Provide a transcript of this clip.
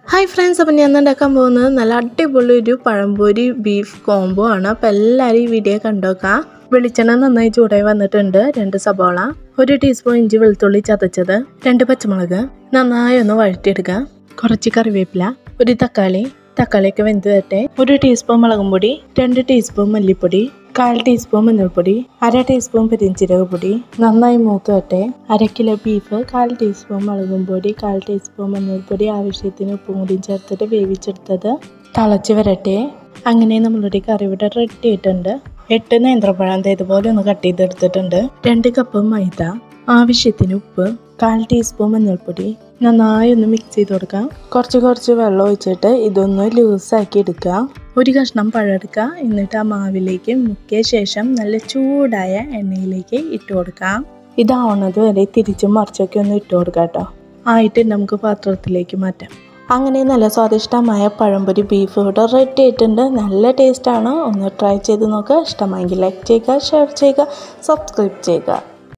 hi friends അപ്പം ഞാൻ ഉണ്ടാക്കാൻ പോകുന്നത് നല്ല അടിപൊളി ഒരു പഴംപൊരി ബീഫ് കോംബോ ആണ് അപ്പം എല്ലാവരും ഈ വീഡിയോ കണ്ടോക്കാം വെളിച്ചെണ്ണ നന്നായി ചൂടായി വന്നിട്ടുണ്ട് രണ്ട് സബോള ഒരു ടീസ്പൂൺ ഇഞ്ചി വെളുത്തുള്ളി ചതച്ചത് രണ്ട് പച്ചമുളക് നന്നായി ഒന്ന് വഴറ്റിയെടുക്കുക കുറച്ച് കറിവേപ്പില ഒരു തക്കാളി തക്കാളിയൊക്കെ വെന്ത് വരട്ടെ ഒരു ടീസ്പൂൺ മുളകും പൊടി രണ്ട് ടീസ്പൂൺ മല്ലിപ്പൊടി കാൽ ടീസ്പൂൺ മഞ്ഞൾപ്പൊടി അര ടീസ്പൂൺ പെരിഞ്ചീരക പൊടി നന്നായി മൂത്ത് വരട്ടെ അര കിലോ ബീഫ് കാൽ ടീസ്പൂൺ മുളകും പൊടി കാൽ ടീസ്പൂൺ മഞ്ഞൾപ്പൊടി ആവശ്യത്തിന് ഉപ്പും കൂടിയും ചേർത്തിട്ട് വേവിച്ചെടുത്തത് തിളച്ച് വരട്ടെ അങ്ങനെ നമ്മളുടെ കറി ഇവിടെ റെഡി ആയിട്ടുണ്ട് എട്ട് നേന്ത്രപ്പഴം ദേ ഇതുപോലെ ഒന്ന് കട്ട് ചെയ്തെടുത്തിട്ടുണ്ട് രണ്ട് കപ്പ് മൈദ ആവശ്യത്തിന് ഉപ്പ് കാൽ ടീസ്പൂൺ മഞ്ഞൾപ്പൊടി നന്നായി ഒന്ന് മിക്സ് ചെയ്ത് കൊടുക്കാം കുറച്ച് കുറച്ച് വെള്ളം ഒഴിച്ചിട്ട് ഇതൊന്ന് ലൂസാക്കി എടുക്കുക ഒരു കഷ്ണം പഴം എടുക്കുക എന്നിട്ട് ആ മാവിലേക്ക് മുക്കിയ ശേഷം നല്ല ചൂടായ എണ്ണയിലേക്ക് ഇട്ട് കൊടുക്കാം ഇതാവുന്നത് വരെ തിരിച്ചും മറിച്ചൊക്കെ ഒന്ന് ഇട്ട് കൊടുക്കാം കേട്ടോ ആയിട്ട് നമുക്ക് പാത്രത്തിലേക്ക് മാറ്റാം അങ്ങനെ നല്ല സ്വാദിഷ്ടമായ പഴംപൊരി ബീഫ് ഇവിടെ റെഡി ആയിട്ടുണ്ട് നല്ല ടേസ്റ്റാണ് ഒന്ന് ട്രൈ ചെയ്ത് നോക്കുക ഇഷ്ടമായെങ്കിൽ ലൈക്ക് ചെയ്യുക ഷെയർ ചെയ്യുക സബ്സ്ക്രൈബ് ചെയ്യുക